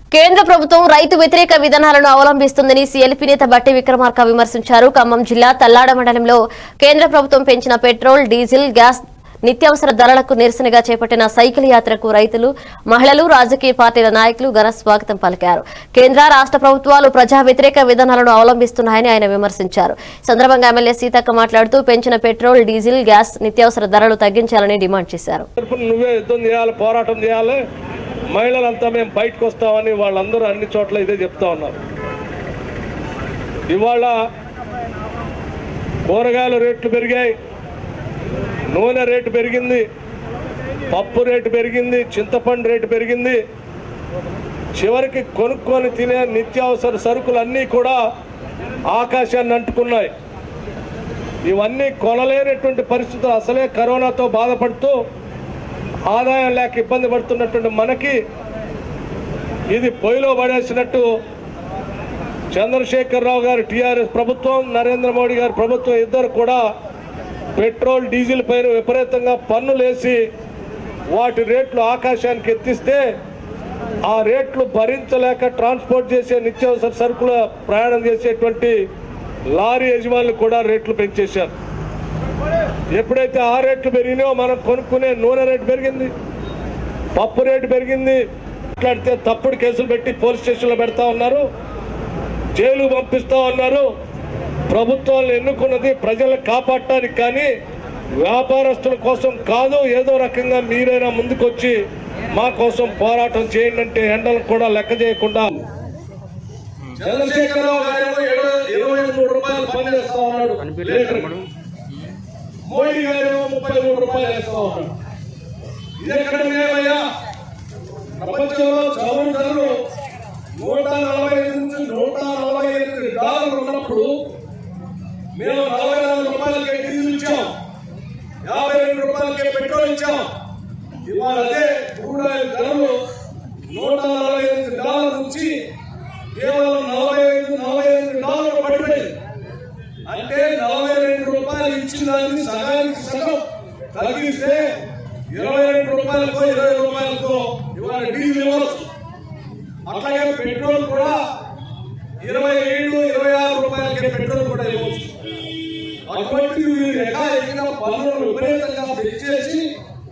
కేంద్ర ప్రభుత్వం రైతు వ్యతిరేక విధానాలను అవలంబిస్తుందని సీఎల్పీ నేత బట్టి విక్రమార్క విమర్శించారు ఖమ్మం జిల్లా తల్లాడ మండలంలో కేంద్ర ప్రభుత్వం పెంచిన పెట్రోల్ డీజిల్ గ్యాస్ నిత్యావసర ధరలకు నిరసనగా చేపట్టిన సైకిల్ యాత్రకు రైతులు మహిళలు రాజకీయ పార్టీల నాయకులు ఘన స్వాగతం పలికారు కేంద్ర రాష్ట్ర ప్రభుత్వాలు ప్రజా వ్యతిరేక విధానాలను అవలంబిస్తున్నాయని ఆయన విమర్శించారు ఈ సందర్భంగా ఎమ్మెల్యే సీతక్క మాట్లాడుతూ పెంచిన పెట్రోల్ డీజిల్ గ్యాస్ నిత్యావసర ధరలు తగ్గించాలని డిమాండ్ చేశారు తరపున నువ్వే యుద్ధం చేయాలి పోరాటం చేయాలి మహిళలంతా మేము బయటకు వస్తామని వాళ్ళందరూ అన్ని చోట్ల ఇదే చెప్తా ఉన్నారు ఇవాళ కూరగాయల రేట్లు పెరిగాయి నూనె రేటు పెరిగింది పప్పు రేటు పెరిగింది చింతపండు రేటు పెరిగింది చివరికి కొనుక్కొని తినే నిత్యావసర సరుకులన్నీ కూడా ఆకాశాన్ని అంటుకున్నాయి ఇవన్నీ కొనలేనటువంటి పరిస్థితులు అసలే కరోనాతో బాధపడుతూ ఆదాయం లేక ఇబ్బంది పడుతున్నటువంటి మనకి ఇది పొయ్యిలో పడేసినట్టు చంద్రశేఖరరావు గారు టీఆర్ఎస్ ప్రభుత్వం నరేంద్ర మోడీ గారి ప్రభుత్వం ఇద్దరు కూడా పెట్రోల్ డీజిల్ పైన విపరీతంగా పన్నులేసి వాటి రేట్లు ఆకాశానికి ఎత్తిస్తే ఆ రేట్లు భరించలేక ట్రాన్స్పోర్ట్ చేసే నిత్యావసర సరుకుల ప్రయాణం చేసేటువంటి లారీ యజమానులు కూడా రేట్లు పెంచేశారు ఎప్పుడైతే ఆ రేట్లు పెరిగినాయో మనం కొనుక్కునే నూనె రేటు పెరిగింది పప్పు రేటు పెరిగింది మాట్లాడితే తప్పుడు కేసులు పెట్టి పోలీస్ స్టేషన్లో పెడతా ఉన్నారు జైలు పంపిస్తా ఉన్నారు ప్రభుత్వాలను ఎన్నుకున్నది ప్రజలను కాపాడటానికి కానీ వ్యాపారస్తుల కోసం కాదు ఏదో రకంగా మీరైనా ముందుకొచ్చి మా కోసం పోరాటం చేయండి అంటే ఎండలను కూడా లెక్క చేయకుండా చంద్రశేఖరరావు గారు ఇరవై మూడు రూపాయలు పని చేస్తా ఉన్నాడు లీటర్ మోడీ గారు ముప్పై మూడు రూపాయలు వేస్తా ఉన్నాడు ఇది ఎక్కడ న్యాయమయ్యా ప్రపంచంలో చదువు ధరలు నూట నలభై ఐదు నుంచి నూట నలభై ఎనిమిది డాలర్లు ఉన్నప్పుడు మేము నలభై నాలుగు రూపాయలకే డీజిల్ ఇచ్చాం యాభై రెండు రూపాయలకే పెట్రోల్ ఇచ్చాం ఇవాళ అదే క్రూడ్ ఆయిల్ ధరలు నూట నలభై ఎనిమిది డాలర్ నుంచి కేవలం నలభై ఐదు నలభై ఎనిమిది డాలర్లు పడిపోయింది అంటే నలభై రెండు రూపాయలు ఇచ్చిన దాన్ని సగానికి సగం తగ్గిస్తే ఇరవై రెండు రూపాయలకో ఇరవై రూపాయలకో ఇవాళ డీజిల్ ఇవ్వచ్చు అట్లాగే పెట్రోల్ కూడా ఇరవై ఏడు ఇరవై ఆరు రూపాయలకే పెట్రోల్ కూడా ఇవ్వచ్చు అటువంటి ఎకాఎకిన పన్నులు విపరీతంగా పెంచేసి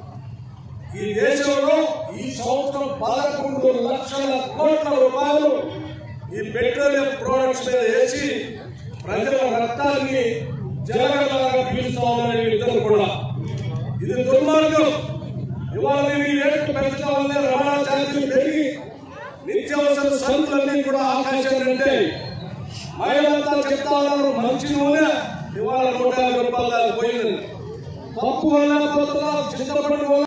ఈ దేశంలో ఈ సంవత్సరం పదకొండు లక్షల కోట్ల రూపాయలు ఈ పెట్రోలియం ప్రొడక్ట్స్ మీద వేసి ప్రజల రక్తాన్ని జలగలాగా పీలుస్తామని ఇద్దరు కూడా ఇది దుర్మార్గం ఇవాళ ఈ రేట్లు పెంచడం వల్ల రవాణా ఛార్జీలు పెరిగి నిత్యావసర సరుకులన్నీ కూడా ఆకాశాన్ని ఉంటాయి మహిళలంతా చెప్తా ఉన్నారు మంచి నూనె ఇవాళ నూట యాభై రూపాయలు పోయింది పప్పు వల్ల చింతపండు వల్ల